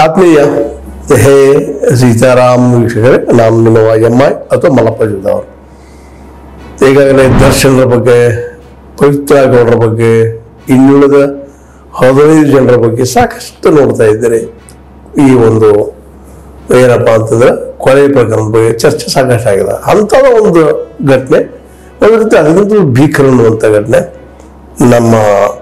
ಆತ್ಮೀಯ ಹೇ ಸೀತಾರಾಮ್ ವೀಕ್ಷಕರೇ ನಾನು ನಿಮ್ಮ ಎಂ ಐ ಅಥವಾ ಮಲ್ಲಪ್ಪ ಜುದವರು ಈಗಾಗಲೇ ದರ್ಶನರ ಬಗ್ಗೆ ಪವಿತ್ರ ಗೌಡರ ಬಗ್ಗೆ ಇನ್ನುಳಿದ ಹದಿನೈದು ಜನರ ಬಗ್ಗೆ ಸಾಕಷ್ಟು ನೋಡ್ತಾ ಇದ್ದಾರೆ ಈ ಒಂದು ಏನಪ್ಪ ಅಂತಂದ್ರೆ ಕೊಲೆ ಪ್ರಕರಣದ ಬಗ್ಗೆ ಚರ್ಚೆ ಸಾಕಷ್ಟು ಆಗಿದೆ ಅಂಥದ ಒಂದು ಘಟನೆ ಒಂದು ರೀತಿ ಅದಕ್ಕಿಂತ ಭೀಕರ ಅನ್ನುವಂಥ ಘಟನೆ ನಮ್ಮ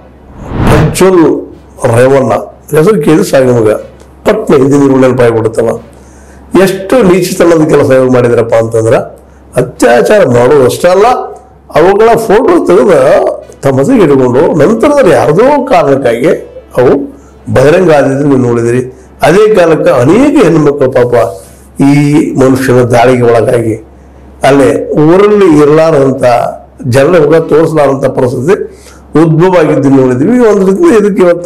ಪ್ರಜ್ವಲ್ ರೇವಣ್ಣ ಹೆಸರು ಕೇಳಿ ಸಾಗಿ ಮಗ ಪಟ್ನೆ ಹಿಂದಿನ ಉಳ್ಳಲ್ಲಿ ಬಾಯಿ ಬಿಡುತ್ತಲ್ಲ ಎಷ್ಟು ನೀಚಿತನದ ಕೆಲಸ ಇವ್ರು ಮಾಡಿದ್ರಪ್ಪ ಅಂತಂದ್ರೆ ಅತ್ಯಾಚಾರ ಮಾಡೋದು ಅಷ್ಟೇ ಅಲ್ಲ ಅವುಗಳ ಫೋಟೋ ತೆಗೆದು ತಮ್ಮ ಜೊತೆಗೆ ಇಟ್ಕೊಂಡು ನಂತರದಲ್ಲಿ ಯಾರದೋ ಕಾರಣಕ್ಕಾಗಿ ಅವು ಬಹಿರಂಗ ಆದಿದ್ದು ನೀವು ನೋಡಿದಿರಿ ಅದೇ ಕಾಲಕ್ಕೆ ಅನೇಕ ಹೆಣ್ಣುಮಕ್ಕಳು ಪಾಪ ಈ ಮನುಷ್ಯನ ದಾಳಿಗೆ ಒಳಗಾಗಿ ಅಲ್ಲೇ ಊರಲ್ಲಿ ಇರಲಾರಂತ ಜನರ ಹೋಗ ತೋರಿಸಲಾರಂತ ಪರಿಸ್ಥಿತಿ ಉದ್ಭವ ಆಗಿದ್ದು ನೋಡಿದ್ವಿ ಒಂದು ರೀತಿ ಇದಕ್ಕೆ ಇವತ್ತ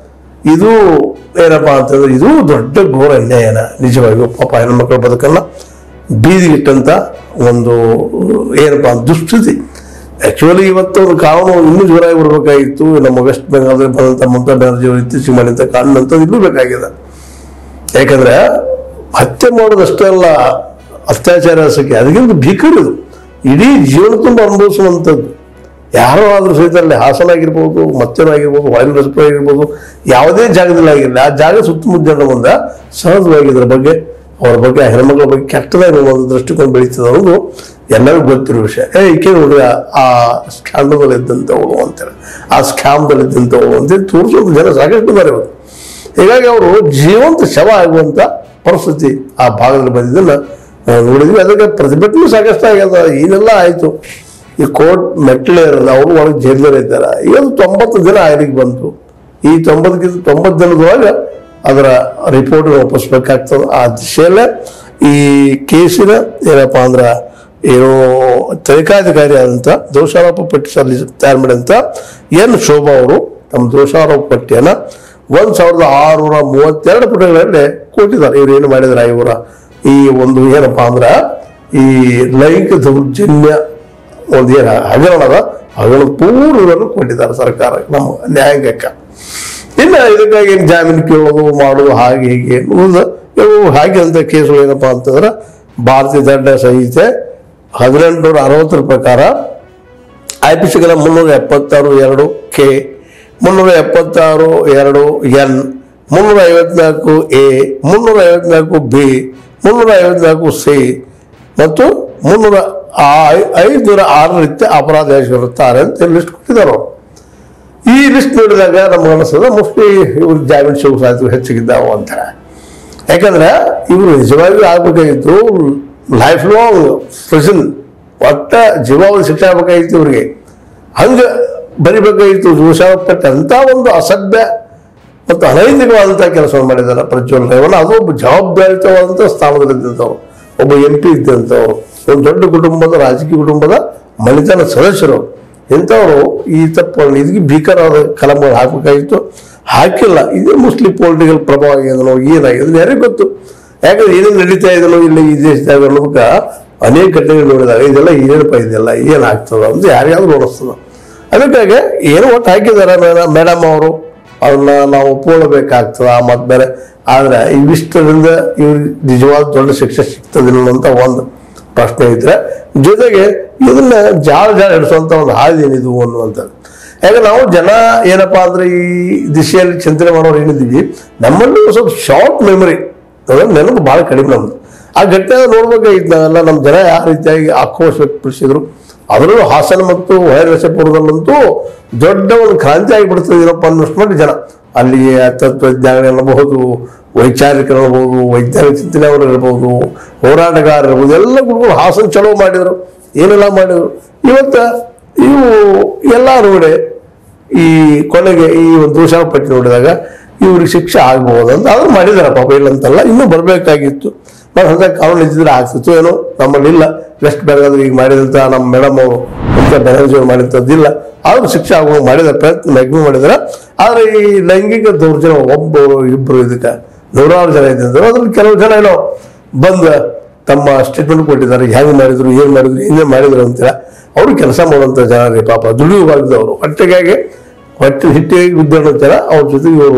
ಇದು ಏನಪ್ಪಾ ಅಂತಂದ್ರೆ ಇದು ದೊಡ್ಡ ಘೋರ ಅನ್ಯಾಯನ ನಿಜವಾಗಿಯೂ ಪಾಪ ಹೆಣ್ಮಕ್ಳ ಬದುಕನ್ನ ಬೀದಿಗಿಟ್ಟಂತ ಒಂದು ಏನಪ್ಪಾ ದುಸ್ಥಿತಿ ಆಕ್ಚುಲಿ ಇವತ್ತು ಒಂದು ಕಾನೂನು ಇನ್ನೂ ಜೋರಾಗಿ ಬರಬೇಕಾಗಿತ್ತು ನಮ್ಮ ವೆಸ್ಟ್ ಬೆಂಗಾಲ್ದಲ್ಲಿ ಬಂದಂತ ಮಮತಾ ಬ್ಯಾನರ್ಜಿ ಅವರು ಇತ್ತೀಚೆಗೆ ಮಾಡಿದಂಥ ಕಾನೂನು ಇನ್ನೂ ಬೇಕಾಗಿದೆ ಯಾಕಂದ್ರೆ ಹತ್ಯೆ ಮಾಡೋದಷ್ಟೇ ಅಲ್ಲ ಅತ್ಯಾಚಾರ ಎಸಗಿ ಅದಕ್ಕಿಂತ ಭೀಕರ ಇದು ಇಡೀ ಜೀವನ ತುಂಬ ಅನುಭವಿಸುವಂಥದ್ದು ಯಾರೋ ಆದ್ರೂ ಸಹಿತ ಅಲ್ಲಿ ಹಾಸನ ಆಗಿರ್ಬೋದು ಮತ್ತೇನೋ ಆಗಿರ್ಬೋದು ವಾಯು ರಸಪುರ ಆಗಿರ್ಬೋದು ಯಾವುದೇ ಜಾಗದಲ್ಲಿ ಆಗಿರಲಿ ಆ ಜಾಗ ಸುತ್ತಮುತ್ತ ಜನರ ಮುಂದೆ ಸಹಜವಾಗಿ ಇದ್ರ ಬಗ್ಗೆ ಅವ್ರ ಬಗ್ಗೆ ಆ ಹೆಣ್ಮಕ್ಳ ಬಗ್ಗೆ ಕೆಟ್ಟದಾಗಿ ಒಂದು ದೃಷ್ಟಿಕೋನ ಬೆಳೀತದೆ ಅನ್ನೋದು ಎಲ್ಲರಿಗೂ ಗೊತ್ತಿರೋ ವಿಷಯ ಏ ಈಕೆ ನೋಡ್ರಿ ಆ- ಆ ಸ್ಕ್ಯಾಂಡದಲ್ಲಿ ಇದ್ದಂಥವಳು ಅಂತೇಳಿ ಆ ಸ್ಕ್ಯಾಮ್ದಲ್ಲಿ ಇದ್ದಂಥವಳು ಅಂತೇಳಿ ತೋರಿಸೋದು ಜನ ಸಾಕಷ್ಟು ಇದ್ದಾರೆ ಇವತ್ತು ಹೀಗಾಗಿ ಅವರು ಜೀವಂತ ಶವ ಆಗುವಂತ ಪರಿಸ್ಥಿತಿ ಆ ಭಾಗದಲ್ಲಿ ಬಂದಿದ್ದನ್ನ ನಾವು ನೋಡಿದ್ವಿ ಅದಕ್ಕೆ ಪ್ರತಿಭಟನೆ ಸಾಕಷ್ಟು ಆಗ್ಯದ ಏನೆಲ್ಲ ಆಯ್ತು ಈ ಕೋರ್ಟ್ ಮೆಟ್ಲೆ ಇರಲ್ಲ ಅವರು ಒಳಗೆ ಜೈಲಲ್ಲಿ ಇದ್ದಾರೆ ಈಗ ಅದು ತೊಂಬತ್ತು ದಿನ ಆಯ್ಲಿಗೆ ಬಂತು ಈ ತೊಂಬತ್ತಕ್ಕಿಂತ ತೊಂಬತ್ತು ದಿನದೊಳಗೆ ಅದರ ರಿಪೋರ್ಟ್ ಒಪ್ಪಿಸ್ಬೇಕಾಗ್ತದೆ ಆ ದಿಶೆಯಲ್ಲೇ ಈ ಕೇಸಿನ ಏನಪ್ಪ ಅಂದ್ರೆ ಏನು ತನಿಖಾಧಿಕಾರಿ ಆದಂತ ದೋಷಾರೋಪ ಪಟ್ಟಿ ಸಲ್ಲಿಸಿ ತಯಾರು ಮಾಡಿದಂತ ಎನ್ ಶೋಭಾ ಅವರು ತಮ್ಮ ದೋಷಾರೋಪ ಪಟ್ಟಿಯನ್ನ ಒಂದ್ ಸಾವಿರದ ಆರುನೂರ ಮೂವತ್ತೆರಡು ಪುಟಗಳಲ್ಲಿ ಕೊಟ್ಟಿದ್ದಾರೆ ಇವ್ರು ಏನು ಮಾಡಿದಾರೆ ಇವರ ಈ ಒಂದು ಏನಪ್ಪಾ ಅಂದ್ರ ಈ ಲೈಂಗಿಕ ದೌರ್ಜನ್ಯ ಒಂದು ಏನು ಹಗರಣದ ಹಗರಣ ಪೂರ್ವವನ್ನು ಕೊಟ್ಟಿದ್ದಾರೆ ಸರ್ಕಾರ ನಮ್ಮ ನ್ಯಾಯಾಂಗಕ್ಕೆ ಇನ್ನು ಇದಕ್ಕಾಗಿ ಏನ್ ಜಾಮೀನು ಕೇಳೋದು ಮಾಡೋದು ಹಾಗೆ ಹೀಗೆ ಅನ್ನೋದು ಇವು ಹಾಗೆ ಅಂತ ಕೇಸುಗಳು ಏನಪ್ಪಾ ಅಂತಂದ್ರೆ ಭಾರತೀಯ ದಂಡ ಸಂಹಿತೆ ಹದಿನೆಂಟುನೂರ ಅರವತ್ತರ ಪ್ರಕಾರ ಐ ಪಿ ಸಿಗಳ ಮುನ್ನೂರ ಎಪ್ಪತ್ತಾರು ಎರಡು ಕೆ ಮುನ್ನೂರ ಎಪ್ಪತ್ತಾರು ಎರಡು ಎನ್ ಮುನ್ನೂರ ಐವತ್ನಾಲ್ಕು ಎ ಮುನ್ನೂರ ಐವತ್ನಾಲ್ಕು ಬಿ ಮುನ್ನೂರ ಐವತ್ನಾಲ್ಕು ಸಿ ಮತ್ತು ಮುನ್ನೂರ ಐ- ಐದುನೂರ ಆರು ರೀತಿಯ ಅಪರಾಧ ಇರುತ್ತಾರೆ ಅಂತ ಲಿಸ್ಟ್ ಕೊಟ್ಟಿದ್ದಾರೆ ಅವರು ಈ ಲಿಸ್ಟ್ ನೋಡಿದಾಗ ನಮ್ಗೆ ಅನಿಸ್ತದೆ ಮೋಸ್ಟ್ಲಿ ಇವ್ರ ಜಾಮೀನು ಸಿಗೋ ಸಾಧ್ಯತೆ ಹೆಚ್ಚಿಗಿದ್ದಾವು ಅಂತ ಯಾಕಂದ್ರೆ ಇವರು ನಿಜವಾಗಿಯೂ ಆಗ್ಬೇಕಾಗಿತ್ತು ಲೈಫ್ ಲಾಂಗ್ ಪ್ರಿಸನ್ ಒಟ್ಟ ಜೀವಾವಧಿ ಶಿಕ್ಷೆ ಆಗ್ಬೇಕಾಗಿತ್ತು ಇವ್ರಿಗೆ ಹಂಗ ಬರಿಬೇಕಾಗಿತ್ತು ದೋಷಾರೋಪಟ್ಟ ಅಂತ ಒಂದು ಅಸಭ್ಯ ಮತ್ತು ಅನೈತಿಕವಾದಂಥ ಕೆಲಸವನ್ನು ಮಾಡಿದ್ದಾರೆ ಪ್ರಜ್ವಲ್ ರೇವಣ್ಣ ಅದು ಒಬ್ಬ ಜವಾಬ್ದಾರಿತವಾದಂಥ ಸ್ಥಾನದಲ್ಲಿದ್ದಂಥವ್ರು ಒಬ್ಬ ಎಂ ಪಿ ಇದ್ದಂಥವ್ರು ಒಂದು ದೊಡ್ಡ ಕುಟುಂಬದ ರಾಜಕೀಯ ಕುಟುಂಬದ ಮನೆತನ ಸದಸ್ಯರು ಇಂಥವರು ಈ ತಪ್ಪನ್ನು ಇದಕ್ಕೆ ಭೀಕರವಾದ ಕಲಂಗಳು ಹಾಕಬೇಕಾಗಿತ್ತು ಹಾಕಿಲ್ಲ ಇದೇ ಮುಸ್ಲಿಂ ಪೊಲಿಟಿಕಲ್ ಪ್ರಭಾವ ಆಗಿದನೋ ಏನಾಗಿದೆ ಯಾರಿಗೆ ಗೊತ್ತು ಯಾಕಂದ್ರೆ ಏನೇನು ನಡೀತಾ ಇದನೋ ಇಲ್ಲಿ ಈ ದೇಶದಾಗ ಅನ್ನೋದಕ್ಕೆ ಅನೇಕ ಘಟನೆಗಳು ನೋಡಿದಾಗ ಇದೆಲ್ಲ ಏನಪ್ಪ ಇದೆಲ್ಲ ಏನಾಗ್ತದ ಅಂತ ಯಾರಿಗಾದ್ರೂ ಅನಿಸ್ತದ ಅದಕ್ಕಾಗಿ ಏನೋ ಒಟ್ಟು ಹಾಕಿದ್ದಾರೆ ಮೇಡಮ್ ಅವರು ಅವ್ರನ್ನ ನಾವು ಒಪ್ಕೊಳ್ಬೇಕಾಗ್ತದ ಮತ್ತು ಬೇರೆ ಆದ್ರೆ ಇವಿಷ್ಟರಿಂದ ಇವ್ರಿಗೆ ನಿಜವಾದ ದೊಡ್ಡ ಶಿಕ್ಷೆ ಸಿಗ್ತದಿಲ್ಲ ಅಂತ ಒಂದು ಪ್ರಶ್ನೆ ಇದ್ರೆ ಜೊತೆಗೆ ಇದನ್ನ ಜಾಳ ಜಾಳ ಹಿಡಿಸುವಂತ ಒಂದು ಹಾದಿ ಏನಿದು ಅನ್ನುವಂಥದ್ದು ಯಾಕೆ ನಾವು ಜನ ಏನಪ್ಪಾ ಅಂದ್ರೆ ಈ ದಿಶೆಯಲ್ಲಿ ಚಿಂತನೆ ಮಾಡೋರು ಏನಿದ್ದೀವಿ ನಮ್ಮಲ್ಲಿ ಸ್ವಲ್ಪ ಶಾರ್ಟ್ ಮೆಮೊರಿ ನೆನಪು ಭಾಳ ಕಡಿಮೆ ನಮ್ದು ಆ ಘಟನೆ ನೋಡ್ಬೇಕಾಗಿತ್ತು ನಾವೆಲ್ಲ ನಮ್ಮ ಜನ ಯಾವ ರೀತಿಯಾಗಿ ಆಕ್ರೋಶ ವ್ಯಕ್ತಪಡಿಸಿದ್ರು ಅದರಲ್ಲೂ ಹಾಸನ ಮತ್ತು ವೈರಸಪುರದಲ್ಲಂತೂ ದೊಡ್ಡ ಒಂದು ಕ್ರಾಂತಿ ಆಗಿಬಿಡ್ತದೆ ಏನಪ್ಪ ಅನ್ನೋಷ್ಟು ಮಟ್ಟಿಗೆ ಜನ ಅಲ್ಲಿ ತತ್ವಜ್ಞಾನ ಇರಬಹುದು ವೈಚಾರಿಕರು ಇರಬಹುದು ವೈಜ್ಞಾನಿಕ ಚಿಂತನೆ ಅವರು ಇರಬಹುದು ಹೋರಾಟಗಾರರು ಇರ್ಬೋದು ಎಲ್ಲ ಗುರುಗಳು ಹಾಸನ ಚಲೋ ಮಾಡಿದರು ಏನೆಲ್ಲ ಮಾಡಿದರು ಇವತ್ತ ಇವು ಎಲ್ಲ ನೋಡಿ ಈ ಕೊನೆಗೆ ಈ ಒಂದು ದೋಷಾಪಟ್ಟಿ ನೋಡಿದಾಗ ಇವ್ರಿಗೆ ಶಿಕ್ಷೆ ಆಗ್ಬಹುದು ಅಂತ ಆದ್ರೂ ಮಾಡಿದಾರೆ ಪಾಪ ಇಲ್ಲ ಅಂತಲ್ಲ ಇನ್ನೂ ಬರಬೇಕಾಗಿತ್ತು ನಾವು ಅಂತ ಕಾನೂನು ಇದ್ದಿದ್ರೆ ಆಗ್ತಿತ್ತು ಏನೋ ನಮ್ಮಲ್ಲಿ ಇಲ್ಲ ವೆಸ್ಟ್ ಬೆಂಗಾಲ್ ಈಗ ಮಾಡಿದಂತ ನಮ್ಮ ಮೇಡಮ್ ಅವರು ಮಮತಾ ಬ್ಯಾನರ್ಜಿ ಅವರು ಮಾಡಿದಂಥದ್ದಿಲ್ಲ ಆದ್ರೂ ಶಿಕ್ಷೆ ಆಗುವ ಮಾಡಿದ ಪ್ರಯತ್ನ ಮ್ಯಾಕ್ಸಿಮಮ್ ಮಾಡಿದಾರೆ ಆದ್ರೆ ಈ ಲೈಂಗಿಕ ದೌರ್ಜನ್ಯ ಒಬ್ಬರು ಇಬ್ಬರು ಇದಕ್ಕೆ ನೂರಾರು ಜನ ಇದ್ದಿದ್ರು ಅದ್ರಲ್ಲಿ ಕೆಲವು ಜನ ಏನೋ ಬಂದ ತಮ್ಮ ಸ್ಟೇಟ್ಮೆಂಟ್ ಕೊಟ್ಟಿದ್ದಾರೆ ಹೆಂಗ್ ಮಾಡಿದ್ರು ಏನ್ ಮಾಡಿದ್ರು ಏನೇ ಮಾಡಿದ್ರು ಅಂತೀರ ಅವರು ಕೆಲಸ ಮಾಡುವಂತ ಜನ ರೀ ಪಾಪ ದುಡಿಯುವಾಗಿದ್ದವರು ಹೊಟ್ಟೆಗಾಗಿ ಹೊಟ್ಟೆ ಹಿಟ್ಟಿಗೆ ಬಿದ್ದೋಣ ಅಂತಾರ ಅವ್ರ ಜೊತೆಗೆ ಇವರು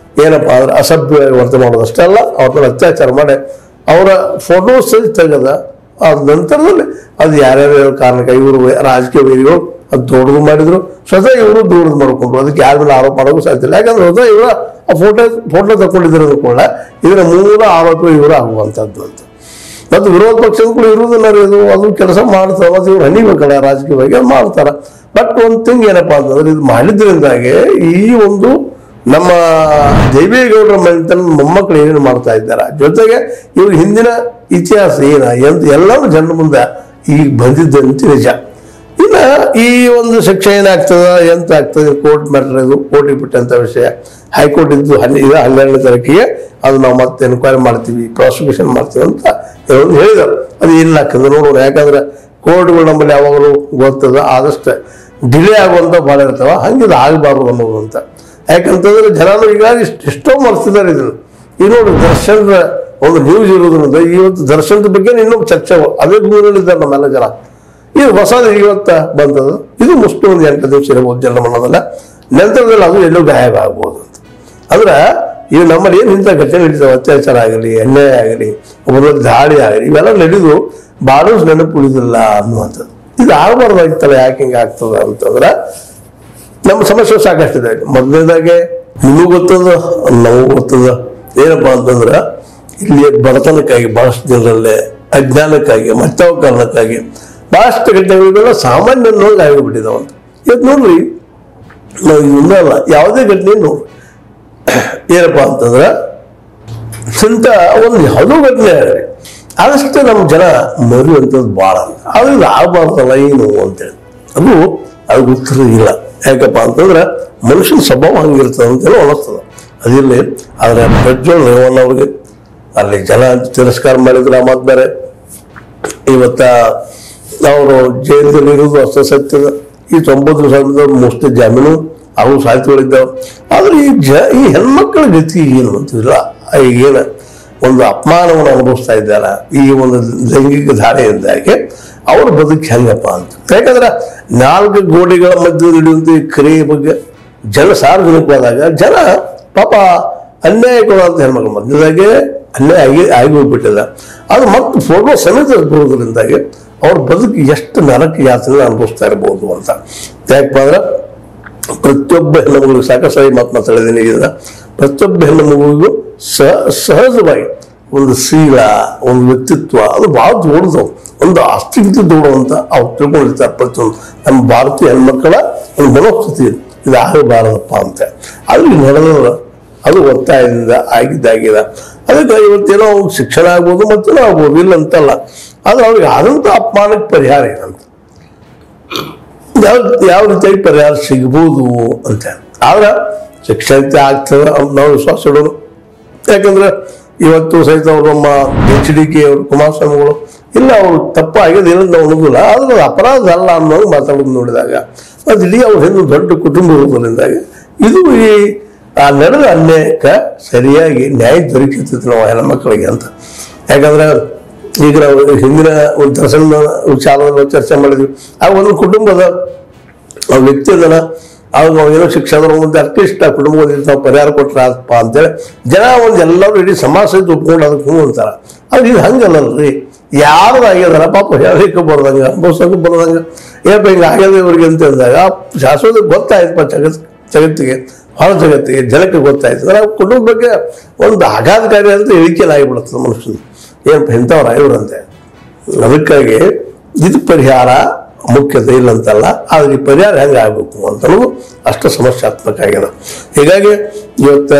ಏನಪ್ಪಾ ಅಂದ್ರೆ ಅಸಭ್ಯವಾಗಿ ವರ್ತನೆ ಮಾಡೋದಷ್ಟೇ ಅಲ್ಲ ಅವ್ರ ಮೇಲೆ ಅತ್ಯಾಚಾರ ಮಾಡಿ ಅವರ ಫೋಟೋಸ್ ತೆಗೆದ ಅದ ನಂತರದಲ್ಲಿ ಅದು ಯಾರ್ಯಾರ ಕಾರಣಕ್ಕೆ ಇವರು ರಾಜಕೀಯ ವೈರಿಗಳು ಅದು ದೊಡ್ಡದು ಮಾಡಿದ್ರು ಸ್ವತಃ ಇವರು ದೂರದು ಮಾಡ್ಕೊಂಡ್ರು ಅದಕ್ಕೆ ಯಾರ ಮೇಲೆ ಆರೋಪ ಮಾಡೋಕ್ಕೂ ಸಾಧ್ಯ ಇಲ್ಲ ಯಾಕಂದ್ರೆ ಸ್ವತಃ ಇವರ ಆ ಫೋಟೋ ಫೋಟೋ ತಗೊಂಡಿದ್ರು ಕೂಡ ಇದರ ಮೂಲ ಆರೋಪ ಇವರು ಆಗುವಂಥದ್ದು ಅಂತ ಮತ್ತು ವಿರೋಧ ಪಕ್ಷಗಳು ಇರುವುದಿಲ್ಲ ರೀ ಅದು ಅದು ಕೆಲಸ ಮಾಡ್ತಾರೆ ಮತ್ತು ಇವ್ರು ಹಣಿಬೇಕಲ್ಲ ರಾಜಕೀಯವಾಗಿ ಅದು ಮಾಡ್ತಾರೆ ಬಟ್ ಒಂದು ಥಿಂಗ್ ಏನಪ್ಪಾ ಅಂತಂದ್ರೆ ಇದು ಮಾಡಿದ್ರಿಂದಾಗೆ ಈ ಒಂದು ನಮ್ಮ ದೇವೇಗೌಡರ ಮನೆತನ ಮೊಮ್ಮಕ್ಕಳು ಏನೇನು ಮಾಡ್ತಾ ಇದ್ದಾರೆ ಜೊತೆಗೆ ಇವ್ರ ಹಿಂದಿನ ಇತಿಹಾಸ ಏನ ಎಂತ ಎಲ್ಲವೂ ಜನರ ಮುಂದೆ ಈಗ ಬಂದಿದ್ದಂತ ನಿಜ ಇನ್ನ ಈ ಒಂದು ಶಿಕ್ಷೆ ಏನಾಗ್ತದ ಎಂತ ಆಗ್ತದೆ ಕೋರ್ಟ್ ಮ್ಯಾಟ್ರ್ ಇದು ಕೋರ್ಟಿಗೆ ಬಿಟ್ಟಂತ ವಿಷಯ ಹೈಕೋರ್ಟ್ ಇದ್ದು ಹನ್ನೆ ಇದು ಹನ್ನೆರಡನೇ ತಾರೀಕಿಗೆ ಅದು ನಾವು ಮತ್ತೆ ಎನ್ಕ್ವೈರಿ ಮಾಡ್ತೀವಿ ಪ್ರಾಸಿಕ್ಯೂಷನ್ ಮಾಡ್ತೀವಿ ಅಂತ ಹೇಳೋದು ಹೇಳಿದರು ಅದು ಇಲ್ಲ ಯಾಕಂದ್ರೆ ನೋಡೋಣ ಯಾಕಂದ್ರೆ ಕೋರ್ಟ್ಗಳು ನಮ್ಮಲ್ಲಿ ಯಾವಾಗಲೂ ಗೊತ್ತದ ಆದಷ್ಟು ಡಿಲೇ ಆಗುವಂತ ಭಾಳ ಇರ್ತಾವ ಹಂಗೆ ಇದು ಆಗಬಾರ್ದು ಅನ್ನೋದು ಅಂತ ಯಾಕಂತಂದ್ರೆ ಜನರು ಈಗ ಇಷ್ಟು ಎಷ್ಟೋ ಮರ್ತಿದ್ದಾರೆ ಇದನ್ನು ಈಗ ನೋಡಿ ದರ್ಶನದ ಒಂದು ನ್ಯೂಸ್ ಇರೋದ್ರಿಂದ ಇವತ್ತು ದರ್ಶನದ ಬಗ್ಗೆ ಇನ್ನೂ ಚರ್ಚೆ ಅದೇ ದೂರಲ್ಲಿದ್ದಾರೆ ನಮ್ಮೆಲ್ಲ ಜನ ಇದು ಹೊಸದು ಇವತ್ತ ಬಂದದ್ದು ಇದು ಮುಷ್ಟು ಒಂದು ಎಂಟು ದಿವಸ ಇರಬಹುದು ಜನರ ಮನದಲ್ಲ ನಂತರದಲ್ಲಿ ಅದು ಎಲ್ಲೋ ಗಾಯಬ ಆಗ್ಬೋದು ಅಂತ ಅಂದ್ರೆ ಇವು ನಮ್ಮಲ್ಲಿ ಏನು ಇಂಥ ಘಟನೆ ನಡೀತಾವೆ ಅತ್ಯಾಚಾರ ಆಗಲಿ ಅನ್ಯಾಯ ಆಗಲಿ ಒಬ್ಬರ ದಾಳಿ ಆಗಲಿ ಇವೆಲ್ಲ ನಡೆದು ಬಾಳು ನೆನಪು ಉಳಿದಿಲ್ಲ ಅನ್ನುವಂಥದ್ದು ಇದು ಆಗಬಾರ್ದಾಗಿತ್ತಲ್ಲ ಯಾಕೆ ಹಿಂಗೆ ಆಗ್ತದ ಅಂತಂದ್ರೆ ನಮ್ಮ ಸಮಸ್ಯೆ ಸಾಕಷ್ಟಿದೆ ಮೊದಲನೇದಾಗೆ ನಿಮಗೂ ಗೊತ್ತದ ನಮಗೂ ಗೊತ್ತದ ಏನಪ್ಪಾ ಅಂತಂದ್ರೆ ಇಲ್ಲಿ ಬಡತನಕ್ಕಾಗಿ ಬಹಳಷ್ಟು ಜನರಲ್ಲೇ ಅಜ್ಞಾನಕ್ಕಾಗಿ ಮತ್ತವ ಕಾರಣಕ್ಕಾಗಿ ಬಹಳಷ್ಟು ಘಟನೆಗಳೆಲ್ಲ ಸಾಮಾನ್ಯ ನೋಡಿ ಆಗಿಬಿಟ್ಟಿದಾವ ಅಂತ ಇವತ್ತು ನೋಡ್ರಿ ನಾವು ಇನ್ನಲ್ಲ ಯಾವುದೇ ಘಟನೆ ನೋಡ್ರಿ ಏನಪ್ಪಾ ಅಂತಂದ್ರೆ ಇಂಥ ಒಂದು ಯಾವುದೋ ಘಟನೆ ಆಗಲಿ ಆದಷ್ಟು ನಮ್ಮ ಜನ ಮರೆಯುವಂಥದ್ದು ಭಾಳ ಅದು ಇದು ಆಗಬಾರ್ದಲ್ಲ ಏನು ಅಂತೇಳಿ ಅದು ಅದು ಉತ್ತರ ಇಲ್ಲ ಯಾಕಪ್ಪ ಅಂತಂದ್ರೆ ಮನುಷ್ಯನ ಸ್ವಭಾವ ಹಂಗಿರ್ತದೆ ಅಂತೇಳಿ ಅನ್ನಿಸ್ತದೆ ಅದಿರಲಿ ಆದರೆ ಪ್ರಜ್ವಲ್ ರೇವಣ್ಣ ಅವ್ರಿಗೆ ಅಲ್ಲಿ ಜನ ತಿರಸ್ಕಾರ ಮಾಡಿದ್ರೆ ಆ ಮಾತು ಬೇರೆ ಇವತ್ತ ಅವರು ಜೈಲದಲ್ಲಿ ಇರೋದು ಅಷ್ಟ ಸತ್ಯದ ಈ ತೊಂಬತ್ತು ಸಾವಿರದ ಮೋಸ್ಟ್ಲಿ ಜಾಮೀನು ಅವು ಸಾಧ್ಯಗಳಿದ್ದಾವೆ ಆದ್ರೆ ಈ ಜ ಈ ಹೆಣ್ಮಕ್ಳ ಗತಿ ಏನು ಅಂತಿಲ್ಲ ಈಗೇನು ಒಂದು ಅಪಮಾನವನ್ನು ಅನುಭವಿಸ್ತಾ ಇದ್ದಾರ ಈ ಒಂದು ಲೈಂಗಿಕ ಧಾರೆಯಿಂದಾಗಿ ಅವ್ರ ಬದುಕು ಹೆಂಗಪ್ಪ ಅಂತ ಯಾಕಂದ್ರೆ ನಾಲ್ಕು ಗೋಡೆಗಳ ಮಧ್ಯೆ ನಡೆಯುವಂಥ ಈ ಕ್ರಿಯೆ ಬಗ್ಗೆ ಜನ ಸಾರ್ವಜನಿಕವಾದಾಗ ಜನ ಪಾಪ ಅನ್ಯಾಯಗಳು ಅಂತ ಹೆಣ್ಮಕ್ಳು ಮಧ್ಯದಾಗೆ ಅನ್ಯಾಯ ಆಗಿ ಆಗಿ ಹೋಗ್ಬಿಟ್ಟಿದೆ ಅದು ಮತ್ತೆ ಫೋಟೋ ಸಮೇತ ಬರೋದ್ರಿಂದಾಗಿ ಅವ್ರ ಬದುಕು ಎಷ್ಟು ನರಕ ಯಾತನೆ ಅನುಭವಿಸ್ತಾ ಇರ್ಬೋದು ಅಂತ ಯಾಕಪ್ಪ ಅಂದ್ರೆ ಪ್ರತಿಯೊಬ್ಬ ಹೆಣ್ಣುಮಗಳಿಗೂ ಸಾಕಷ್ಟು ಮಾತು ಮಾತಾಡಿದ್ದೀನಿ ಈಗ ಪ್ರತಿಯೊಬ್ಬ ಹೆಣ್ಣುಮಗಳಿಗೂ ಸಹ ಸಹಜವಾಗಿ ಒಂದು ಶೀಲ ಒಂದು ವ್ಯಕ್ತಿತ್ವ ಅದು ಭಾಳ ದೊಡ್ಡದು ಒಂದು ಅಸ್ತಿತ್ವ ದೊಡ್ಡವಂತ ಅವ್ರು ತಿಳ್ಕೊಂಡಿರ್ತಾರೆ ಪ್ರತಿಯೊಂದು ನಮ್ಮ ಭಾರತೀಯ ಹೆಣ್ಮಕ್ಕಳ ಒಂದು ಮನೋಸ್ಥಿತಿ ಇದು ಆಗಬಾರದಪ್ಪ ಅಂತ ಅದು ಈಗ ನಡೆದ ಅದು ಒತ್ತಾಯದಿಂದ ಆಗಿದ್ದಾಗಿದೆ ಅದಕ್ಕೆ ಇವತ್ತೇನೋ ಅವ್ರಿಗೆ ಶಿಕ್ಷಣ ಆಗ್ಬೋದು ಮತ್ತೇನೋ ಆಗ್ಬೋದು ಇಲ್ಲ ಅಂತಲ್ಲ ಆದ್ರೆ ಅವ್ರಿಗೆ ಆದಂಥ ಅಪಮಾನಕ್ಕೆ ಪರಿಹಾರ ಏನಂತ ಯಾವ ಯಾವ ರೀತಿಯಾಗಿ ಪರಿಹಾರ ಸಿಗ್ಬೋದು ಅಂತ ಆದ್ರೆ ಶಿಕ್ಷಣತೆ ಆಗ್ತದೆ ಅಂತ ನಾವು ವಿಶ್ವಾಸ ಇಡೋದು ಯಾಕಂದ್ರೆ ಇವತ್ತು ಸಹಿತ ಅವರು ನಮ್ಮ ಎಚ್ ಡಿ ಕೆ ಅವರು ಕುಮಾರಸ್ವಾಮಿಗಳು ಇಲ್ಲ ಅವರು ತಪ್ಪಾಗಿದೆ ಇಲ್ಲ ನಾವು ಅನ್ನೋದಿಲ್ಲ ಆದ್ರೆ ಅದು ಅಪರಾಧ ಅಲ್ಲ ಅನ್ನೋದು ಮಾತಾಡೋದು ನೋಡಿದಾಗ ಅದು ಇಡೀ ಅವ್ರ ಹಿಂದೆ ದೊಡ್ಡ ಕುಟುಂಬ ಇರೋದ್ರಿಂದಾಗಿ ಇದು ಈ ಆ ನಡೆದ ಅನ್ಯಾಯಕ್ಕೆ ಸರಿಯಾಗಿ ನ್ಯಾಯ ದೊರಕಿರ್ತೈತೆ ನಾವು ಹೆಣ್ಮಕ್ಳಿಗೆ ಅಂತ ಯಾಕಂದ್ರೆ ಈಗ ನಾವು ಹಿಂದಿನ ಒಂದು ದರ್ಶನ ವಿಚಾರವನ್ನು ಚರ್ಚೆ ಮಾಡಿದ್ವಿ ಆ ಒಂದು ಕುಟುಂಬದ ಆ ವ್ಯಕ್ತಿ ಅದನ್ನ ಅವಾಗ ನಾವು ಏನೋ ಶಿಕ್ಷಕರು ಒಂದು ಅಟ್ಲೀಸ್ಟ್ ಆ ಕುಟುಂಬದ ನಾವು ಪರಿಹಾರ ಕೊಟ್ರಪ್ಪ ಅಂತೇಳಿ ಜನ ಒಂದು ಎಲ್ಲರೂ ಇಡೀ ಸಮಾಜ ಸಹಿತ ಒಪ್ಕೊಂಡು ಅದಕ್ಕೆ ಹ್ಞೂ ಅಂತಾರ ಆದ್ರೆ ಇದು ಹಂಗಲ್ಲಲ್ರಿ ಯಾರು ಆಗ್ಯದಾರ ಪಾಪ ಹೇಳಲಿಕ್ಕೆ ಬರ್ದಂಗ ಅನುಭವಿಸೋಕೆ ಬರ್ದಂಗ ಏನಪ್ಪ ಹಿಂಗೆ ಆಗ್ಯದ ಇವ್ರಿಗೆ ಅಂತ ಅಂದಾಗ ಶಾಶ್ವತ ಗೊತ್ತಾಯ್ತಪ್ಪ ಜಗತ್ ಜಗತ್ತಿಗೆ ಹೊರ ಜಗತ್ತಿಗೆ ಜನಕ್ಕೆ ಗೊತ್ತಾಯ್ತು ಅಂದ್ರೆ ಆ ಕುಟುಂಬ ಬಗ್ಗೆ ಒಂದು ಆಘಾತಕಾರಿ ಅಂತ ಇಳಿಕೆಲಾಗಿಬಿಡುತ್ತದೆ ಮನುಷ್ಯನ ಏನಪ್ಪ ಇಂಥವ್ರ ಇವ್ರಂತೆ ಅದಕ್ಕಾಗಿ ಇದು ಪರಿಹಾರ ಮುಖ್ಯತೆ ಇಲ್ಲ ಅಂತಲ್ಲ ಆದ್ರೆ ಈ ಪರಿಹಾರ ಹೆಂಗೆ ಆಗಬೇಕು ಅಂತ ಅನ್ನೋದು ಅಷ್ಟು ಸಮಸ್ಯಾತ್ಮಕ ಆಗಿದೆ ಹೀಗಾಗಿ ಇವತ್ತ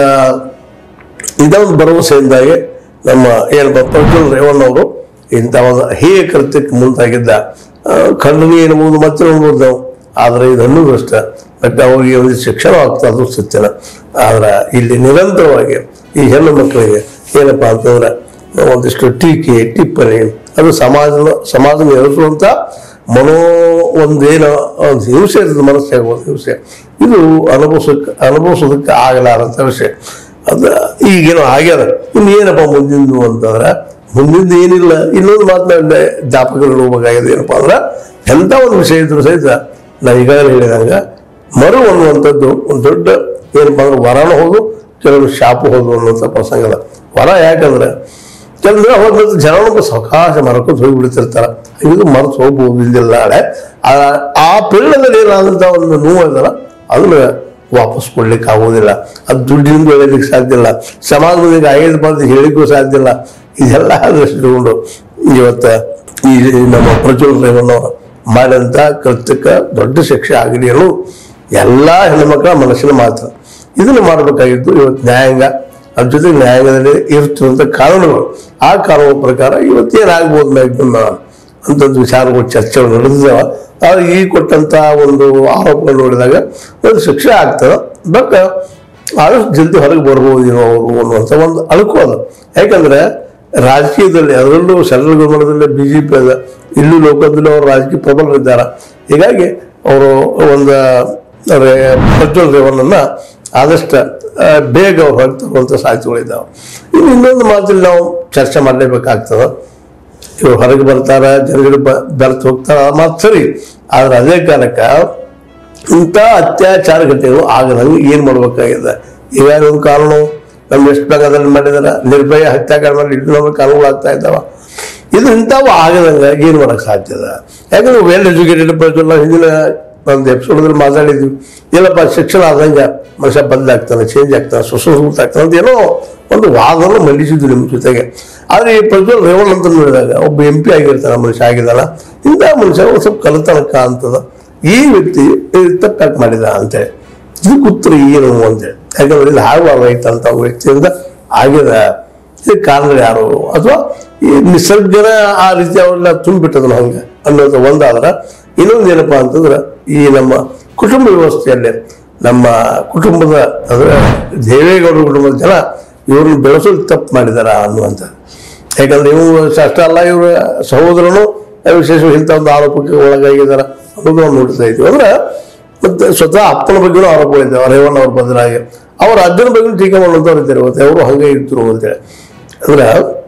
ಇದೊಂದು ಭರವಸೆಯಿಂದಾಗಿ ನಮ್ಮ ಏನು ಪ್ರಜ್ವಲ್ ರೇವಣ್ಣ ಅವರು ಇಂಥ ಒಂದು ಹೇಯ ಕೃತ್ಯಕ್ಕೆ ಮುಂದಾಗಿದ್ದ ಆ, ಖಂಡನೀಯ ಎನ್ನುವುದು ಮತ್ತೆ ನೋಡ್ಬೋದು ನಾವು ಆದರೆ ಇದು ಅನ್ನೋದು ಅಷ್ಟೇ ಬಟ್ ಅವರಿಗೆ ಒಂದು ಶಿಕ್ಷಣ ಆಗ್ತಾ ಅದು ಸತ್ಯನ ಆದ್ರೆ ಇಲ್ಲಿ ನಿರಂತರವಾಗಿ ಈ ಹೆಣ್ಣು ಮಕ್ಕಳಿಗೆ ಏನಪ್ಪಾ ಅಂತಂದ್ರೆ ಒಂದಿಷ್ಟು ಟೀಕೆ ಟಿಪ್ಪಣಿ ಅದು ಸಮಾಜದ ಸಮಾಜ ಎದುರಿಸುವಂತ ಮನೋ ಒಂದೇನೋ ಒಂದು ಹಿಂಸೆ ಇರ್ತದೆ ಮನಸ್ಸಿಗೆ ಒಂದು ಹಿಂಸೆ ಇದು ಅನುಭವಿಸಕ್ಕೆ ಅನುಭವಿಸೋದಕ್ಕೆ ಆಗಲಾರಂತ ವಿಷಯ ಅದು ಈಗೇನೋ ಆಗ್ಯದ ಇನ್ನು ಏನಪ್ಪ ಮುಂದಿಂದು ಅಂತಂದ್ರೆ ಮುಂದಿಂದ ಏನಿಲ್ಲ ಇನ್ನೊಂದು ಮಾತನಾಡಿದ ಜ್ಞಾಪಕಗಳು ಹೋಗ್ಬೇಕಾಗಿದೆ ಏನಪ್ಪ ಅಂದ್ರೆ ಎಂಥ ಒಂದು ವಿಷಯ ಇದ್ರು ಸಹಿತ ನಾವು ಈಗಾಗಲೇ ಹೇಳಿದಂಗ ಮರು ಅನ್ನುವಂಥದ್ದು ಒಂದು ದೊಡ್ಡ ಏನಪ್ಪ ಅಂದ್ರೆ ವರಣ ಹೌದು ಕೆಲವರು ಶಾಪು ಹೋದ್ರು ಅನ್ನೋಂಥ ಪ್ರಸಂಗ ಅದ ವರ ಯಾಕಂದ್ರೆ ಕೆಲವರು ಹೋದ ಜನರು ಸಾವಕಾಶ ಮರಕೊಂಡು ಹೋಗಿಬಿಡ್ತಿರ್ತಾರ ಇದು ಮರೆತು ಹೋಗ್ಬೋದು ಇಲ್ದಿಲ್ಲ ನಾಳೆ ಆ- ಆ ಪೀಳದಲ್ಲಿ ಏನಾದಂಥ ಒಂದು ನೋವು ಅದಲ್ಲ ಅದನ್ನ ವಾಪಸ್ ಕೊಡ್ಲಿಕ್ಕೆ ಆಗೋದಿಲ್ಲ ಅದು ದುಡ್ಡಿನಿಂದ ಹೇಳಲಿಕ್ಕೆ ಸಾಧ್ಯ ಇಲ್ಲ ಸಮಾಜದಲ್ಲಿ ಐದು ಬಂದು ಹೇಳಿಕ್ಕೂ ಸಾಧ್ಯ ಇಲ್ಲ ಇದೆಲ್ಲ ದೃಷ್ಟಿಕೊಂಡು ಇವತ್ತ ಈ ನಮ್ಮ ಪ್ರಜ್ವಲ್ ರೇವಣ್ಣವರು ಮಾಡಿದಂಥ ಕೃತ್ಯಕ್ಕೆ ದೊಡ್ಡ ಶಿಕ್ಷೆ ಆಗಲಿ ಅನ್ನೋ ಎಲ್ಲ ಹೆಣ್ಮಕ್ಳ ಮನಸ್ಸಿನ ಮಾತು ಇದನ್ನು ಮಾಡಬೇಕಾಗಿತ್ತು ಇವತ್ತು ನ್ಯಾಯಾಂಗ ಅದ್ರ ಜೊತೆಗೆ ನ್ಯಾಯಾಂಗದಲ್ಲಿ ಇರ್ತಿರುವಂಥ ಕಾನೂನುಗಳು ಆ ಕಾನೂನು ಪ್ರಕಾರ ಇವತ್ತೇನಾಗ್ಬೋದು ಮ್ಯಾಕ್ಸಿಮಮ್ ಅಂತಂದು ವಿಚಾರಗಳು ಚರ್ಚೆಗಳು ನಡೆದಿದ್ದಾವ ಆದ್ರೆ ಈ ಕೊಟ್ಟಂತ ಒಂದು ಆರೋಪಗಳು ನೋಡಿದಾಗ ಒಂದು ಶಿಕ್ಷೆ ಆಗ್ತದೆ ಬಟ್ ಆದಷ್ಟು ಜಲ್ದಿ ಹೊರಗೆ ಬರ್ಬೋದೇನೋ ಅವರು ಅನ್ನುವಂಥ ಒಂದು ಅಳುಕು ಅದು ಯಾಕಂದ್ರೆ ರಾಜಕೀಯದಲ್ಲಿ ಅದರಲ್ಲೂ ಸೆಂಟ್ರಲ್ ಗೌರ್ಮೆಂಟ್ದಲ್ಲಿ ಬಿ ಜೆ ಪಿ ಅದ ಇಲ್ಲೂ ಲೋಕದಲ್ಲಿ ಅವರು ರಾಜಕೀಯ ಪ್ರಬಲರಿದ್ದಾರೆ ಹೀಗಾಗಿ ಅವರು ಒಂದು ರೇ- ಪ್ರಜ್ವಲ್ ರೇವಣ್ಣನ್ನ ಆದಷ್ಟು ಆ, ಬೇಗ ಅವ್ರು ಹೊರಗೆ ತರುವಂಥ ಸಾಧ್ಯತೆಗಳಿದ್ದಾವೆ ಇನ್ನು ಇನ್ನೊಂದು ಮಾತಲ್ಲಿ ನಾವು ಚರ್ಚೆ ಮಾಡಲೇಬೇಕಾಗ್ತದೆ ಇವ್ರು ಹೊರಗೆ ಬರ್ತಾರ ಜನಗಳು ಬ ಬೆರ್ತು ಹೋಗ್ತಾರ ಮಾತು ಸರಿ ಆದ್ರೆ ಅದೇ ಕಾಲಕ್ಕೆ ಇಂಥ ಅತ್ಯಾಚಾರ ಘಟನೆಗಳು ಆಗದಂಗೆ ಏನು ಮಾಡ್ಬೇಕಾಗಿದೆ ಈಗ ಒಂದು ಕಾನೂನು ನಮ್ಮ ವೆಸ್ಟ್ ಬೆಂಗಾಲದಲ್ಲಿ ಮಾಡಿದಾರ ನಿರ್ಭಯ ಹತ್ಯಾಕಾಂಡ ಮಾಡಿ ಇಟ್ಟು ನಮಗೆ ಕಾನೂನುಗಳು ಆಗ್ತಾ ಇದ್ದಾವ ಇದು ಇಂಥವು ಆಗದಂಗೆ ಏನು ಮಾಡಕ್ ಸಾಧ್ಯ ಅದ ಯಾಕಂದ್ರೆ ವೆಲ್ ಎಜುಕೇಟೆಡ್ ಪರ್ಸನ್ ಹಿಂದಿನ ಒಂದು ಎಪಿಸೋಡಲ್ಲಿ ಮಾತಾಡಿದ್ವಿ ಏನಪ್ಪ ಶಿಕ್ಷಣ ಆದಂಗೆ ಮನುಷ್ಯ ಬದಲಾಗ್ತಾನೆ ಚೇಂಜ್ ಆಗ್ತಾನೆ ಸುಸೂತ ಆಗ್ತಾನೆ ಅಂತ ಏನೋ ಒಂದು ವಾದವನ್ನು ಮಂಡಿಸಿದ್ವಿ ನಿಮ್ಮ ಜೊತೆಗೆ ಆದರೆ ಈ ಪ್ರಜ್ವಲ್ ರೇವಣ್ಣ ಅಂತ ನೋಡಿದಾಗ ಒಬ್ಬ ಎಂ ಪಿ ಆಗಿರ್ತಾನೆ ಮನುಷ್ಯ ಆಗಿದ್ದಾನ ಇಂಥ ಮನುಷ್ಯ ಒಂದು ಸ್ವಲ್ಪ ಕಲಿತನಕ ಅಂತದ ಈ ವ್ಯಕ್ತಿ ತಪ್ಪಾಗಿ ಮಾಡಿದ ಅಂತೇಳಿ ಇದಕ್ಕೆ ಉತ್ತರ ಏನು ಅಂತೇಳಿ ಯಾಕಂದ್ರೆ ಇದು ಆಗಬಾರ್ದಾಯ್ತಂತ ವ್ಯಕ್ತಿಯಿಂದ ಆಗಿದೆ ಇದಕ್ಕೆ ಕಾರಣಗಳು ಯಾರು ಅಥವಾ ಈ ನಿಸರ್ಗನ ಆ ರೀತಿ ಅವರೆಲ್ಲ ತುಂಬಿಟ್ಟದನ್ನ ಹಂಗೆ ಅನ್ನೋದು ಒಂದಾದ್ರೆ ಇನ್ನೊಂದು ಏನಪ್ಪಾ ಅಂತಂದ್ರೆ ಈ ನಮ್ಮ ಕುಟುಂಬ ವ್ಯವಸ್ಥೆಯಲ್ಲಿ ನಮ್ಮ ಕುಟುಂಬದ ಅಂದ್ರೆ ದೇವೇಗೌಡರ ಕುಟುಂಬದ ಜನ ಇವ್ರನ್ನ ಬೆಳೆಸೋದು ತಪ್ಪು ಮಾಡಿದಾರ ಅನ್ನುವಂಥದ್ದು ಯಾಕಂದ್ರೆ ಇವು ಅಷ್ಟೇ ಅಲ್ಲ ಇವರ ಸಹೋದರನು ವಿಶೇಷ ಇಂಥ ಒಂದು ಆರೋಪಕ್ಕೆ ಒಳಗಾಗಿದ್ದಾರೆ ಅನ್ನೋದು ನಾವು ನೋಡ್ತಾ ಇದ್ದೀವಿ ಅಂದ್ರೆ ಮತ್ತೆ ಸ್ವತಃ ಅಪ್ಪನ ಬಗ್ಗೆನೂ ಆರೋಪಗಳಿದ್ದಾವೆ ರೇವಣ್ಣ ಅವ್ರ ಬದಲಾಗಿ ಅವ್ರ ಅಜ್ಜನ ಬಗ್ಗೆ ಟೀಕೆ ಮಾಡುವಂಥವ್ರು ಇದ್ದಾರೆ ಇವತ್ತು ಅವರು ಹಂಗೆ ಇದ್ರು ಅಂತೇಳಿ ಅಂದ್ರೆ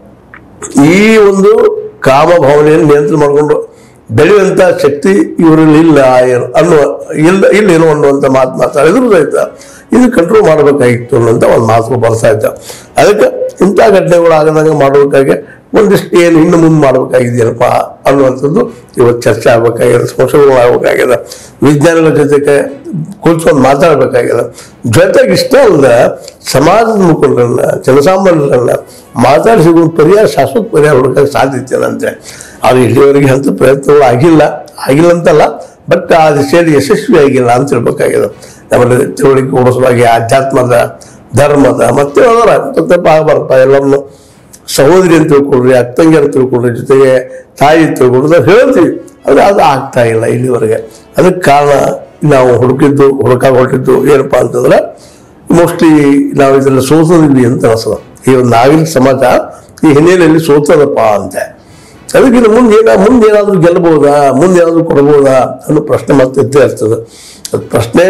ಈ ಒಂದು ಕಾಮ ಭಾವನೆಯನ್ನು ನಿಯಂತ್ರಣ ಮಾಡಿಕೊಂಡು ಬೆಳೆಯುವಂತ ಶಕ್ತಿ ಇವರಲ್ಲಿ ಇಲ್ಲ ಏನು ಅನ್ನುವ ಇಲ್ಲ ಇಲ್ಲೇನೋ ಅನ್ನುವಂಥ ಮಾತು ಮಾತಾಡಿದ್ರು ಸಹಿತ ಇದು ಕಂಟ್ರೋಲ್ ಮಾಡಬೇಕಾಗಿತ್ತು ಅನ್ನುವಂಥ ಒಂದು ಮಾತು ಬರ್ತಾ ಇದ್ದ ಅದಕ್ಕೆ ಇಂಥ ಘಟನೆಗಳು ಆಗದಂಗೆ ಮಾಡಬೇಕಾಗಿ ಒಂದಿಷ್ಟು ಏನು ಇನ್ನು ಮುಂದೆ ಮಾಡಬೇಕಾಗಿದೆಯಪ್ಪ ಅನ್ನುವಂಥದ್ದು ಇವತ್ತು ಚರ್ಚೆ ಆಗ್ಬೇಕಾಗಿದೆ ಸಂಶೋಧನೆ ಆಗ್ಬೇಕಾಗಿದೆ ವಿಜ್ಞಾನಿಗಳ ಜೊತೆಗೆ ಕೂತ್ಕೊಂಡು ಮಾತಾಡ್ಬೇಕಾಗಿದೆ ಜೊತೆಗೆ ಇಷ್ಟೇ ಅಲ್ಲದ ಸಮಾಜದ ಮುಖಂಡರನ್ನ ಜನಸಾಮಾನ್ಯರನ್ನ ಮಾತಾಡಿಸಿ ಒಂದು ಪರಿಹಾರ ಶಾಶ್ವತ ಪರಿಹಾರ ಹುಡುಕಕ್ಕೆ ಸಾಧ್ಯತೆ ಏನಂತೆ ಆದ್ರೆ ಇಲ್ಲಿವರೆಗೆ ಅಂತ ಪ್ರಯತ್ನಗಳು ಆಗಿಲ್ಲ ಆಗಿಲ್ಲ ಅಂತಲ್ಲ ಬಟ್ ಆ ದಿಶೆಯಲ್ಲಿ ಯಶಸ್ವಿ ಆಗಿಲ್ಲ ಅಂತ ಹೇಳ್ಬೇಕಾಗಿದೆ ನಮ್ಮಲ್ಲಿ ತಿಳುವಳಿಕೆ ಓಡಿಸುವಾಗಿ ಆಧ್ಯಾತ್ಮದ ಧರ್ಮದ ಮತ್ತೆ ಅದರ ತಪ್ಪು ಆಗಬಾರಪ್ಪ ಎಲ್ಲವನ್ನು ಸಹೋದರಿ ಅಂತ ತಿಳ್ಕೊಳ್ರಿ ಅಕ್ಕಂಗಿ ಅಂತ ತಿಳ್ಕೊಳ್ರಿ ಜೊತೆಗೆ ತಾಯಿ ಅಂತ ತಿಳ್ಕೊಳ್ರಿ ನಾವು ಹೇಳ್ತೀವಿ ಆದರೆ ಅದು ಆಗ್ತಾ ಇಲ್ಲ ಇಲ್ಲಿವರೆಗೆ ಅದಕ್ಕೆ ಕಾರಣ ನಾವು ಹುಡುಕಿದ್ದು ಹುಡುಕಾಗ ಹೊರಟಿದ್ದು ಏನಪ್ಪಾ ಅಂತಂದ್ರೆ ಮೋಸ್ಟ್ಲಿ ನಾವು ಇದರಲ್ಲಿ ಸೋತದಿದ್ವಿ ಅಂತ ಅನಿಸ್ತದ ಈ ಒಂದು ನಾಗರಿಕ ಸಮಾಜ ಈ ಹಿನ್ನೆಲೆಯಲ್ಲಿ ಸೋತದಪ್ಪ ಅಂತ ಅದಕ್ಕಿಂತ ಮುಂದೆ ಏನ ಮುಂದೆ ಏನಾದರೂ ಗೆಲ್ಲಬಹುದಾ ಮುಂದೆ ಏನಾದರೂ ಕೊಡಬಹುದಾ ಅನ್ನೋ ಪ್ರಶ್ನೆ ಮತ್ತೆ ಇದ್ದೇ ಇರ್ತದೆ ಅದು ಪ್ರಶ್ನೆ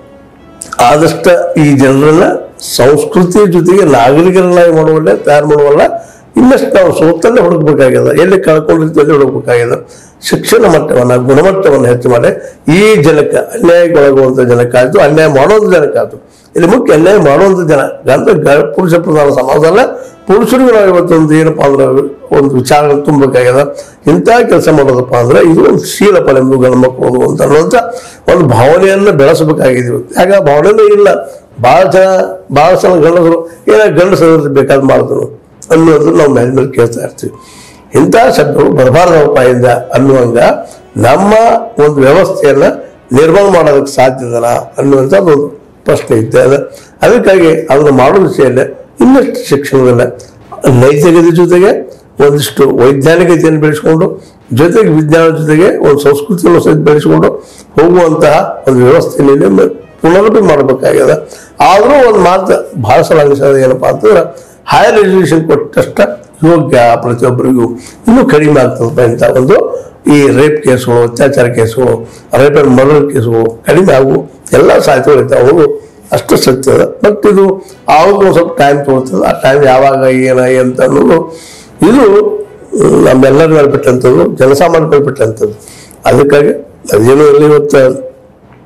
ಆದಷ್ಟು ಈ ಜನರನ್ನ ಸಂಸ್ಕೃತಿಯ ಜೊತೆಗೆ ನಾಗರಿಕರನ್ನಾಗಿ ಮಾಡುವಲ್ಲ ತಯಾರು ಮಾಡುವಲ್ಲ ಇನ್ನಷ್ಟು ನಾವು ಸೋತಲ್ಲೇ ಹುಡುಕ್ಬೇಕಾಗ್ಯದ ಎಲ್ಲಿ ಕಳ್ಕೊಂಡಿರ್ತೀವಿ ಹುಡುಕ್ಬೇಕಾಗ್ಯದ ಶಿಕ್ಷಣ ಮಟ್ಟವನ್ನ ಗುಣಮಟ್ಟವನ್ನು ಹೆಚ್ಚು ಮಾಡಿ ಈ ಜನಕ್ಕೆ ಅನ್ಯಾಯಕ್ಕೆ ಒಳಗುವಂಥ ಜನಕ್ಕಾಯ್ತು ಅನ್ಯಾಯ ಮಾಡುವಂಥ ಜನಕ್ಕಾಯ್ತು ಇಲ್ಲಿ ಮುಖ್ಯ ಅನ್ಯಾಯ ಮಾಡುವಂಥ ಜನ ಗಂಡ ಗ- ಪುರುಷ ಪ್ರಧಾನ ಸಮಾಜದಲ್ಲ ಪುರುಷರಿಗೂ ನಾವು ಇವತ್ತೊಂದು ಏನಪ್ಪಾ ಅಂದ್ರೆ ಒಂದು ವಿಚಾರಗಳು ತುಂಬಬೇಕಾಗ್ಯದ ಇಂಥ ಕೆಲಸ ಮಾಡೋದಪ್ಪ ಅಂದ್ರೆ ಇದು ಒಂದು ಶೀಲಪ ನಿಮ್ದು ಗಂಡು ಮಕ್ಕಳು ಅಂತ ಅನ್ನುವಂಥ ಒಂದು ಭಾವನೆಯನ್ನು ಬೆಳೆಸಬೇಕಾಗಿದ್ದೀವಿ ಯಾಕ ಭಾವನೆನೇ ಇಲ್ಲ ಭಾಳ ಜನ ಭಾಳ ಸಲ ಗಂಡಸರು ಏನ ಗಂಡಸರು ಬೇಕಾದ್ ಮಾಡಿದ್ರು ಅನ್ನೋದು ನಾವು ಮೇಲೆ ಮೇಲೆ ಕೇಳ್ತಾ ಇರ್ತೀವಿ ಇಂಥ ಶಬ್ದಗಳು ಬರಬಾರ್ದಪ್ಪ ಇಂದ ಅನ್ನುವಂಗ ನಮ್ಮ ಒಂದು ವ್ಯವಸ್ಥೆಯನ್ನ ನಿರ್ಮಾಣ ಮಾಡೋದಕ್ಕೆ ಸಾಧ್ಯದಲ್ಲ ಅನ್ನುವಂಥದ್ದು ಒಂದು ಪ್ರಶ್ನೆ ಇದ್ದೆ ಅದ ಅದಕ್ಕಾಗಿ ಅದನ್ನು ಮಾಡೋ ವಿಷಯದಲ್ಲಿ ಇನ್ನಷ್ಟು ಶಿಕ್ಷಣದಲ್ಲ ನೈತಿಕತೆ ಜೊತೆಗೆ ಒಂದಿಷ್ಟು ವೈಜ್ಞಾನಿಕತೆಯನ್ನು ಬೆಳೆಸ್ಕೊಂಡು ಜೊತೆಗೆ ವಿಜ್ಞಾನದ ಜೊತೆಗೆ ಒಂದು ಸಂಸ್ಕೃತಿಯನ್ನು ಸಹಿತ ಬೆಳೆಸ್ಕೊಂಡು ಹೋಗುವಂತಹ ಒಂದು ವ್ಯವಸ್ಥೆಯಲ್ಲಿ ಮ- ಪುನರಪಿ ಮಾಡಬೇಕಾಗ್ಯದ ಆದರೂ ಒಂದು ಮಾತು ಭಾಳ ಸಲ ಅನಿಸೋದು ಏನಪ್ಪಾ ಅಂತಂದ್ರೆ ಹೈಯರ್ ಎಜುಕೇಶನ್ ಕೊಟ್ಟಷ್ಟ ಯೋಗ್ಯ ಪ್ರತಿಯೊಬ್ಬರಿಗೂ ಇನ್ನೂ ಕಡಿಮೆ ಆಗ್ತದಪ್ಪ ಇಂಥ ಒಂದು ಈ ರೇಪ್ ಕೇಸುಗಳು ಅತ್ಯಾಚಾರ ಕೇಸುಗಳು ರೇಪ್ ಅಂಡ್ ಮರ್ಡರ್ ಕೇಸುಗಳು ಕಡಿಮೆ ಆಗು ಎಲ್ಲ ಸಾಧ್ಯತೆಗಳು ಇರ್ತಾವೆ ಅವು ಅಷ್ಟು ಸತ್ಯ ಅದ ಬಟ್ ಇದು ಆವಾಗ ಒಂದು ಸ್ವಲ್ಪ ಟೈಮ್ ತಗೊಳ್ತದೆ ಆ ಟೈಮ್ ಯಾವಾಗ ಏನ ಅಂತ ಅನ್ನೋದು ಇದು ಹ್ಮ್, ನಮ್ಮೆಲ್ಲರ ಮೇಲೆ ಬಿಟ್ಟಂಥದ್ದು ಜನಸಾಮಾನ್ಯ ಮೇಲೆ ಬಿಟ್ಟಂಥದ್ದು ಅದಕ್ಕಾಗಿ ಅದೇನು ಇಲ್ಲಿ ಇವತ್ತು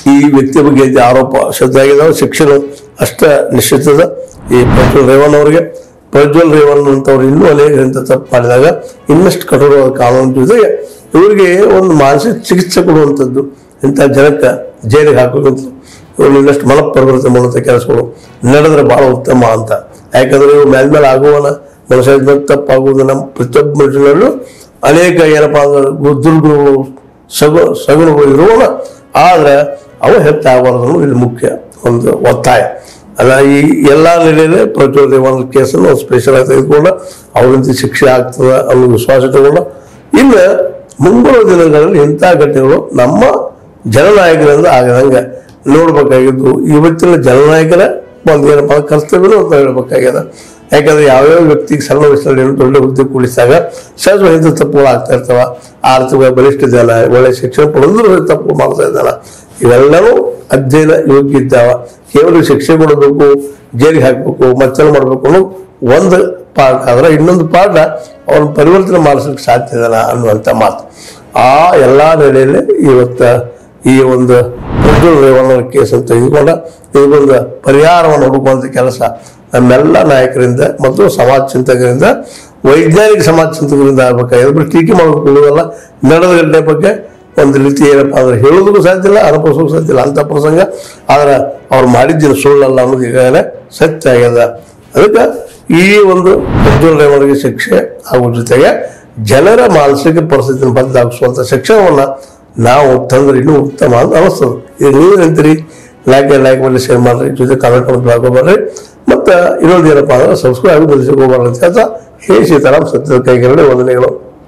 ಈ ವ್ಯಕ್ತಿ ಬಗ್ಗೆ ಇದೆ ಆರೋಪ ಶಬ್ದಾಗಿದ್ದಾವೆ ಶಿಕ್ಷಣ ಅಷ್ಟ ನಿಶ್ಚಿತದ ಈ ಪ್ರಜ್ವಲ್ ರೇವಣ್ಣ ಅವರಿಗೆ ಪ್ರಜ್ವಲ್ ರೇವಣ್ಣ ಅಂತವ್ರು ಇನ್ನೂ ಅನೇಕ ಇಂಥ ತಪ್ಪು ಮಾಡಿದಾಗ ಇನ್ನಷ್ಟು ಕಠೋರವಾದ ಕಾನೂನು ಜೊತೆಗೆ ಇವರಿಗೆ ಒಂದು ಮಾನಸಿಕ ಚಿಕಿತ್ಸೆ ಕೊಡುವಂಥದ್ದು ಇಂಥ ಜನಕ್ಕೆ ಜೈಲಿಗೆ ಹಾಕುವಂಥ ಇವರು ಇನ್ನಷ್ಟು ಮನಪರಿವರ್ತನೆ ಮಾಡುವಂಥ ಕೆಲಸಗಳು ನಡೆದ್ರೆ ಬಹಳ ಉತ್ತಮ ಅಂತ ಯಾಕಂದ್ರೆ ಇವು ಮೇಲ್ಮೇಲೆ ಆಗುವನ ಮನುಷ್ಯ ಮೇಲೆ ತಪ್ಪಾಗುವುದು ನಮ್ಮ ಪ್ರತಿಯೊಬ್ಬ ಮನುಷ್ಯನಲ್ಲೂ ಅನೇಕ ಏನಪ್ಪಾ ಅಂದ್ರೆ ಗು- ದುರ್ಗುಣಗಳು ಸಗು ಸಗುಣಗಳು ಇರುವನ ಆದ್ರೆ ಅವು ಹೆಚ್ಚಾಗಬಾರ್ದು ಅನ್ನೋದು ಇಲ್ಲಿ ಮುಖ್ಯ ಒಂದು ಒತ್ತಾಯ ಅಲ್ಲ ಈ ಎಲ್ಲ ನೆಲೆಯಲ್ಲಿ ಪ್ರಚೋದನೆ ಒಂದು ಕೇಸನ್ನು ಒಂದು ಸ್ಪೆಷಲ್ ಆಗಿ ತೆಗೆದುಕೊಂಡು ಅವರಿಂದ ಶಿಕ್ಷೆ ಆಗ್ತದ ಅನ್ನೋ ವಿಶ್ವಾಸ ಇಟ್ಟುಕೊಂಡು ಇನ್ನು ಮುಂಬರುವ ದಿನಗಳಲ್ಲಿ ಇಂಥ ಘಟನೆಗಳು ನಮ್ಮ ಜನನಾಯಕರಿಂದ ಆಗದಂಗೆ ನೋಡ್ಬೇಕಾಗಿದ್ದು ಇವತ್ತಿನ ಜನನಾಯಕರ ಒಂದು ಏನಪ್ಪ ಅಂದ್ರೆ ಕರ್ತವ್ಯನೂ ಅಂತ ಹೇಳ್ಬೇಕಾಗ್ಯದ ಯಾಕಂದ್ರೆ ಯಾವ್ಯಾವ ವ್ಯಕ್ತಿಗೆ ಸಣ್ಣ ವಯಸ್ಸಲ್ಲಿ ಏನೋ ದೊಡ್ಡ ಹುದ್ದೆ ಕೂಡಿಸಿದಾಗ ಸಹಜವಾಗಿ ತಪ್ಪುಗಳು ಆಗ್ತಾ ಇರ್ತಾವ ಆರ್ಥಿಕ ಬಲಿಷ್ಠ ಜನ ಒಳ್ಳೆ ಶಿಕ್ಷಣ ಪಡೆದ್ರು ತಪ್ಪು ಮಾಡ್ತಾ ಇದ್ದಾನ ಇವೆಲ್ಲವೂ ಅಧ್ಯಯನ ಯೋಗ್ಯ ಇದ್ದಾವ ಕೇವಲ ಶಿಕ್ಷೆ ಕೊಡಬೇಕು ಜೈಲಿಗೆ ಹಾಕಬೇಕು ಮತ್ತೆಲ್ಲ ಮಾಡಬೇಕು ಅನ್ನೋ ಒಂದು ಪಾಠ ಆದ್ರೆ ಇನ್ನೊಂದು ಪಾಠ ಅವ್ನ ಪರಿವರ್ತನೆ ಮಾಡಿಸ್ಲಿಕ್ಕೆ ಸಾಧ್ಯ ಇದಲ್ಲ ಅನ್ನುವಂಥ ಮಾತು ಆ ಎಲ್ಲ ನೆಲೆಯಲ್ಲಿ ಇವತ್ತ ಈ ಒಂದು ಪ್ರಜ್ವಲ್ ರೇವಣ್ಣ ಕೇಸನ್ನು ತೆಗೆದುಕೊಂಡ ಇದಕ್ಕೊಂದು ಪರಿಹಾರವನ್ನು ಹುಡುಕುವಂಥ ಕೆಲಸ ನಮ್ಮೆಲ್ಲ ನಾಯಕರಿಂದ ಮತ್ತು ಸಮಾಜ ಚಿಂತಕರಿಂದ ವೈಜ್ಞಾನಿಕ ಸಮಾಜ ಚಿಂತಕರಿಂದ ಆಗ್ಬೇಕಾಗಿದೆ ಬರೀ ಟೀಕೆ ಮಾಡಬೇಕು ಇರೋದಲ್ಲ ನಡೆದ ಘಟನೆ ಬಗ್ಗೆ ಒಂದು ರೀತಿ ಏನಪ್ಪ ಅಂದ್ರೆ ಹೇಳೋದಕ್ಕೂ ಸಾಧ್ಯ ಇಲ್ಲ ಅನುಭವಿಸೋಕೆ ಸಾಧ್ಯ ಇಲ್ಲ ಅಂತ ಪ್ರಸಂಗ ಆದ್ರೆ ಅವ್ರು ಮಾಡಿದ್ದಿನ ಸುಳ್ಳಲ್ಲ ಅನ್ನೋದು ಈಗಾಗಲೇ ಸತ್ಯ ಆಗ್ಯದ ಅದಕ್ಕೆ ಈ ಒಂದು ಪ್ರಜ್ವಲ್ ರೇವಣ್ಣಿಗೆ ಶಿಕ್ಷೆ ಆಗುವ ಜೊತೆಗೆ ಜನರ ಮಾನಸಿಕ ಪರಿಸ್ಥಿತಿಯನ್ನು ಬದಲಾಗಿಸುವಂತ ಶಿಕ್ಷಣವನ್ನ ನಾವು ತಂದ್ರೆ ಇನ್ನೂ ಉತ್ತಮ ಅಂತ ಅನಿಸ್ತದೆ ಈಗ ನೀವು ನಿಂತಿರಿ ಲೈಕ್ ಲೈಕ್ ಮಾಡಿ ಶೇರ್ ಮಾಡ್ರಿ ಜೊತೆ ಕಾಮೆಂಟ್ ಮಾಡಿ ಹಾಕೋಬಾರ್ರಿ ಮತ್ತೆ ಇನ್ನೊಂದು ಏನಪ್ಪಾ ಅಂದ್ರೆ ಸಬ್ಸ್ಕ್ರೈಬ್ ಆಗಿ ಹೋಗ್ಬಾರ್ದು ಅಂತ ಹೇಳ್ತಾ ಹೇ ಸೀತಾರಾಮ್ ಸತ್ಯದ ಕೈಗೆರಡೆ ವಂದನೆಗಳು